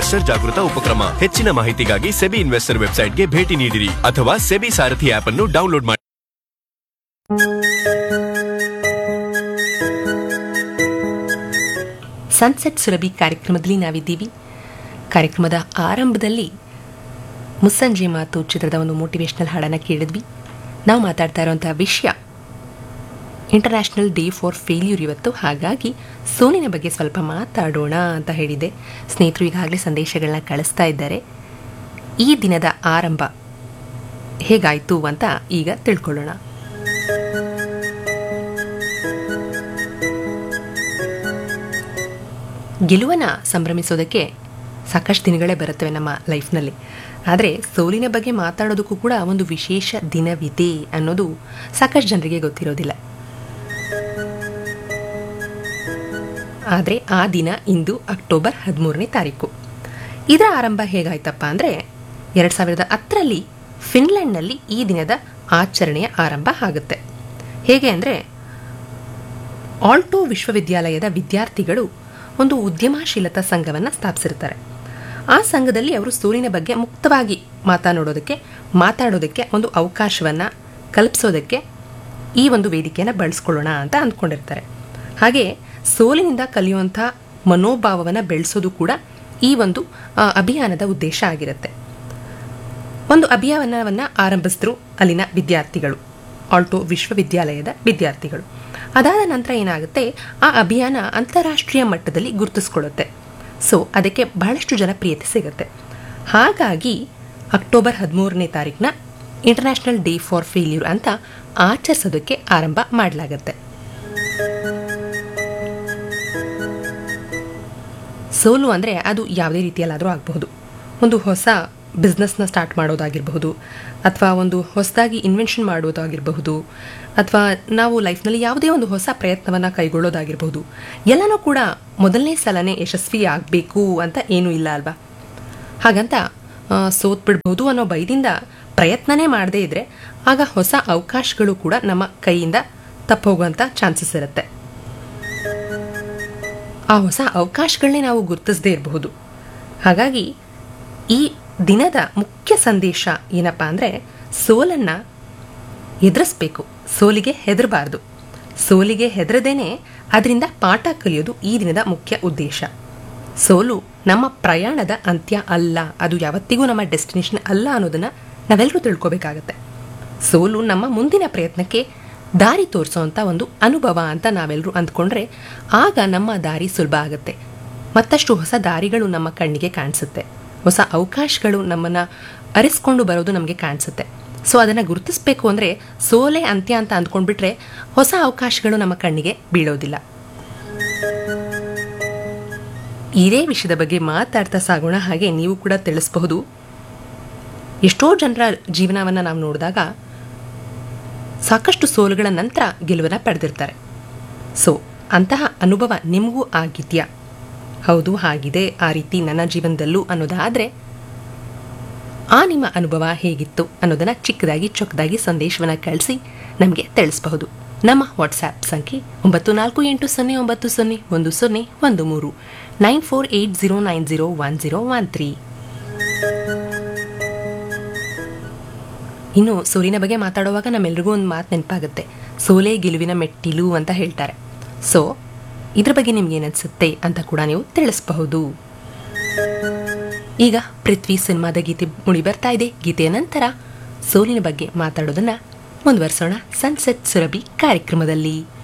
investor ಜಾಗೃತ ಉಪಕ್ರಮ ಹೆಚ್ಚಿನ ಮಾಹಿತಿಗಾಗಿ ಸೆಬಿ ಇನ್ವೆಸ್ಟರ್ ವೆಬ್ಸೈಟ್ಗೆ ಭೇಟಿ ನೀಡಿರಿ ಅಥವಾ ಸೆಬಿ ಸಾರಥಿ ಆಪ್ ಅನ್ನು ಡೌನ್ಲೋಡ್ ಮಾಡಿ ಸನ್ಸೆಟ್ ಸುರಭಿ ಕಾರ್ಯಕ್ರಮದಲ್ಲಿ ನಾವಿದ್ದೀವಿ ಕಾರ್ಯಕ್ರಮದ ಆರಂಭದಲ್ಲಿ ಮುಸ್ಸಂಜೆ ಮಾತು ಚಿತ್ರದ ಒಂದು ಮೋಟಿವೇಶ್ನಲ್ ಹಾಡನ್ನು ಕೇಳಿದ್ವಿ ನಾವು ಮಾತಾಡ್ತಾ ಇರುವಂಥ ವಿಷಯ ಇಂಟರ್ನ್ಯಾಷನಲ್ ಡೇ ಫಾರ್ ಫೇಲ್ಯೂರ್ ಇವತ್ತು ಹಾಗಾಗಿ ಸೋಲಿನ ಬಗ್ಗೆ ಸ್ವಲ್ಪ ಮಾತಾಡೋಣ ಅಂತ ಹೇಳಿದೆ ಸ್ನೇಹಿತರು ಈಗಾಗಲೇ ಸಂದೇಶಗಳನ್ನ ಕಳಿಸ್ತಾ ಇದ್ದಾರೆ ಈ ದಿನದ ಆರಂಭ ಹೇಗಾಯಿತು ಅಂತ ಈಗ ತಿಳ್ಕೊಳ್ಳೋಣ ಗೆಲುವನ್ನು ಸಂಭ್ರಮಿಸೋದಕ್ಕೆ ಸಾಕಷ್ಟು ದಿನಗಳೇ ಬರುತ್ತವೆ ನಮ್ಮ ಲೈಫ್ನಲ್ಲಿ ಆದರೆ ಸೋಲಿನ ಬಗ್ಗೆ ಮಾತಾಡೋದಕ್ಕೂ ಕೂಡ ಒಂದು ವಿಶೇಷ ದಿನವಿದೆ ಅನ್ನೋದು ಸಾಕಷ್ಟು ಜನರಿಗೆ ಗೊತ್ತಿರೋದಿಲ್ಲ ಆದರೆ ಆ ದಿನ ಇಂದು ಅಕ್ಟೋಬರ್ ಹದಿಮೂರನೇ ತಾರೀಕು ಇದರ ಆರಂಭ ಹೇಗಾಯ್ತಪ್ಪ ಅಂದರೆ ಎರಡು ಸಾವಿರದ ಹತ್ತರಲ್ಲಿ ಫಿನ್ಲೆಂಡ್ನಲ್ಲಿ ಈ ದಿನದ ಆಚರಣೆಯ ಆರಂಭ ಆಗುತ್ತೆ ಹೇಗೆ ಅಂದರೆ ಆಲ್ಟೋ ವಿಶ್ವವಿದ್ಯಾಲಯದ ವಿದ್ಯಾರ್ಥಿಗಳು ಒಂದು ಉದ್ಯಮಶೀಲತಾ ಸಂಘವನ್ನು ಸ್ಥಾಪಿಸಿರ್ತಾರೆ ಆ ಸಂಘದಲ್ಲಿ ಅವರು ಸೋಲಿನ ಬಗ್ಗೆ ಮುಕ್ತವಾಗಿ ಮಾತನಾಡೋದಕ್ಕೆ ಮಾತಾಡೋದಕ್ಕೆ ಒಂದು ಅವಕಾಶವನ್ನು ಕಲ್ಪಿಸೋದಕ್ಕೆ ಈ ಒಂದು ವೇದಿಕೆಯನ್ನು ಬಳಸ್ಕೊಳ್ಳೋಣ ಅಂತ ಅಂದ್ಕೊಂಡಿರ್ತಾರೆ ಹಾಗೆ ಸೋಲಿನಿಂದ ಕಲಿಯುವಂಥ ಮನೋಭಾವವನ್ನು ಬೆಳೆಸೋದು ಕೂಡ ಈ ಒಂದು ಆ, ಅಭಿಯಾನದ ಉದ್ದೇಶ ಆಗಿರುತ್ತೆ ಒಂದು ಅಭಿಯಾನವನ್ನು ಆರಂಭಿಸಿದ್ರು ಅಲ್ಲಿನ ವಿದ್ಯಾರ್ಥಿಗಳು ಆಲ್ಟೋ ವಿಶ್ವವಿದ್ಯಾಲಯದ ವಿದ್ಯಾರ್ಥಿಗಳು ಅದಾದ ನಂತರ ಏನಾಗುತ್ತೆ ಆ ಅಭಿಯಾನ ಅಂತಾರಾಷ್ಟ್ರೀಯ ಮಟ್ಟದಲ್ಲಿ ಗುರುತಿಸ್ಕೊಳ್ಳುತ್ತೆ ಸೊ ಅದಕ್ಕೆ ಬಹಳಷ್ಟು ಜನಪ್ರಿಯತೆ ಸಿಗುತ್ತೆ ಹಾಗಾಗಿ ಅಕ್ಟೋಬರ್ ಹದಿಮೂರನೇ ತಾರೀಕನ್ನ ಇಂಟರ್ನ್ಯಾಷನಲ್ ಡೇ ಫಾರ್ ಫೇಲ್ಯೂರ್ ಅಂತ ಆಚರಿಸೋದಕ್ಕೆ ಆರಂಭ ಮಾಡಲಾಗತ್ತೆ ಸೋಲು ಅಂದರೆ ಅದು ಯಾವುದೇ ರೀತಿಯಲ್ಲಾದರೂ ಆಗಬಹುದು ಒಂದು ಹೊಸ ಬಿಸ್ನೆಸ್ನ ಸ್ಟಾರ್ಟ್ ಮಾಡೋದಾಗಿರಬಹುದು ಅಥವಾ ಒಂದು ಹೊಸದಾಗಿ ಇನ್ವೆನ್ಷನ್ ಮಾಡೋದಾಗಿರಬಹುದು ಅಥವಾ ನಾವು ಲೈಫ್ನಲ್ಲಿ ಯಾವುದೇ ಒಂದು ಹೊಸ ಪ್ರಯತ್ನವನ್ನು ಕೈಗೊಳ್ಳೋದಾಗಿರಬಹುದು ಎಲ್ಲನೂ ಕೂಡ ಮೊದಲನೇ ಸಲನೇ ಯಶಸ್ವಿ ಆಗಬೇಕು ಅಂತ ಏನೂ ಇಲ್ಲ ಅಲ್ವಾ ಹಾಗಂತ ಆ, ಸೋತ್ ಬಿಡ್ಬೋದು ಅನ್ನೋ ಭಯದಿಂದ ಪ್ರಯತ್ನನೇ ಮಾಡದೇ ಇದ್ದರೆ ಆಗ ಹೊಸ ಅವಕಾಶಗಳು ಕೂಡ ನಮ್ಮ ಕೈಯಿಂದ ತಪ್ಪೋಗುವಂಥ ಚಾನ್ಸಸ್ ಇರುತ್ತೆ ಆ ಹೊಸ ಅವಕಾಶಗಳನ್ನೇ ನಾವು ಗುರುತಿಸದೇ ಇರಬಹುದು ಹಾಗಾಗಿ ಈ ದಿನದ ಮುಖ್ಯ ಸಂದೇಶ ಏನಪ್ಪ ಅಂದರೆ ಸೋಲನ್ನು ಎದುರಿಸ್ಬೇಕು ಸೋಲಿಗೆ ಹೆದರಬಾರ್ದು ಸೋಲಿಗೆ ಹೆದರದೇನೆ ಅದರಿಂದ ಪಾಠ ಕಲಿಯೋದು ಈ ದಿನದ ಮುಖ್ಯ ಉದ್ದೇಶ ಸೋಲು ನಮ್ಮ ಪ್ರಯಾಣದ ಅಂತ್ಯ ಅಲ್ಲ ಅದು ಯಾವತ್ತಿಗೂ ನಮ್ಮ ಡೆಸ್ಟಿನೇಷನ್ ಅಲ್ಲ ಅನ್ನೋದನ್ನು ನಾವೆಲ್ಲರೂ ತಿಳ್ಕೊಬೇಕಾಗತ್ತೆ ಸೋಲು ನಮ್ಮ ಮುಂದಿನ ಪ್ರಯತ್ನಕ್ಕೆ ದಾರಿ ತೋರಿಸೋವಂಥ ಒಂದು ಅನುಭವ ಅಂತ ನಾವೆಲ್ಲರೂ ಅಂದ್ಕೊಂಡ್ರೆ ಆಗ ನಮ್ಮ ದಾರಿ ಸುಲಭ ಆಗುತ್ತೆ ಮತ್ತಷ್ಟು ಹೊಸ ದಾರಿಗಳು ನಮ್ಮ ಕಣ್ಣಿಗೆ ಕಾಣಿಸುತ್ತೆ ಹೊಸ ಅವಕಾಶಗಳು ನಮ್ಮನ್ನು ಅರಿಸ್ಕೊಂಡು ಬರೋದು ನಮಗೆ ಕಾಣಿಸುತ್ತೆ ಸೊ ಅದನ್ನು ಗುರುತಿಸ್ಬೇಕು ಅಂದರೆ ಸೋಲೆ ಅಂತ್ಯ ಅಂತ ಅಂದ್ಕೊಂಡ್ಬಿಟ್ರೆ ಹೊಸ ಅವಕಾಶಗಳು ನಮ್ಮ ಕಣ್ಣಿಗೆ ಬೀಳೋದಿಲ್ಲ ಇದೇ ವಿಷಯದ ಬಗ್ಗೆ ಮಾತಾಡ್ತಾ ಸಾಗೋಣ ಹಾಗೆ ನೀವು ಕೂಡ ತಿಳಿಸಬಹುದು ಎಷ್ಟೋ ಜನರ ಜೀವನವನ್ನು ನಾವು ನೋಡಿದಾಗ ಸಾಕಷ್ಟು ಸೋಲುಗಳ ನಂತರ ಗೆಲುವನ್ನು ಪಡೆದಿರ್ತಾರೆ ಸೊ ಅಂತಹ ಅನುಭವ ನಿಮಗೂ ಆಗಿದೆಯಾ ಹೌದು ಆಗಿದೆ ಆ ರೀತಿ ನನ್ನ ಜೀವನದಲ್ಲೂ ಅನ್ನೋದಾದರೆ ಆ ನಿಮ್ಮ ಅನುಭವ ಹೇಗಿತ್ತು ಅನ್ನೋದನ್ನು ಚಿಕ್ಕದಾಗಿ ಚೊಕ್ಕದಾಗಿ ಸಂದೇಶವನ್ನು ಕಳಿಸಿ ನಮಗೆ ತಿಳಿಸಬಹುದು ನಮ್ಮ ವಾಟ್ಸ್ಆ್ಯಪ್ ಸಂಖ್ಯೆ ಒಂಬತ್ತು ನಾಲ್ಕು ಎಂಟು ಸೊನ್ನೆ ಒಂಬತ್ತು ಸೊನ್ನೆ ಒಂದು ಸೊನ್ನೆ ಒಂದು ಮೂರು nine four eight zero nine zero one zero one three ಇನ್ನು ಸೋಲಿನ ಬಗ್ಗೆ ಮಾತಾಡುವಾಗ ನಮ್ಮೆಲ್ರಿಗೂ ಒಂದು ಮಾತು ನೆನಪಾಗುತ್ತೆ ಸೋಲೆ ಗೆಲುವಿನ ಮೆಟ್ಟಿಲು ಅಂತ ಹೇಳ್ತಾರೆ ಸೊ ಇದ್ರ ಬಗ್ಗೆ ನಿಮ್ಗೆ ಏನನ್ಸುತ್ತೆ ಅಂತ ಕೂಡ ನೀವು ತಿಳಿಸಬಹುದು ಈಗ ಪೃಥ್ವಿ ಸಿನಿಮಾದ ಗೀತೆ ಮುಡಿ ಬರ್ತಾ ಇದೆ ಗೀತೆಯ ನಂತರ ಸೋಲಿನ ಬಗ್ಗೆ ಮಾತಾಡೋದನ್ನ ಮುಂದುವರಿಸೋಣ ಸನ್ಸೆಟ್ ಸುರಭಿ ಕಾರ್ಯಕ್ರಮದಲ್ಲಿ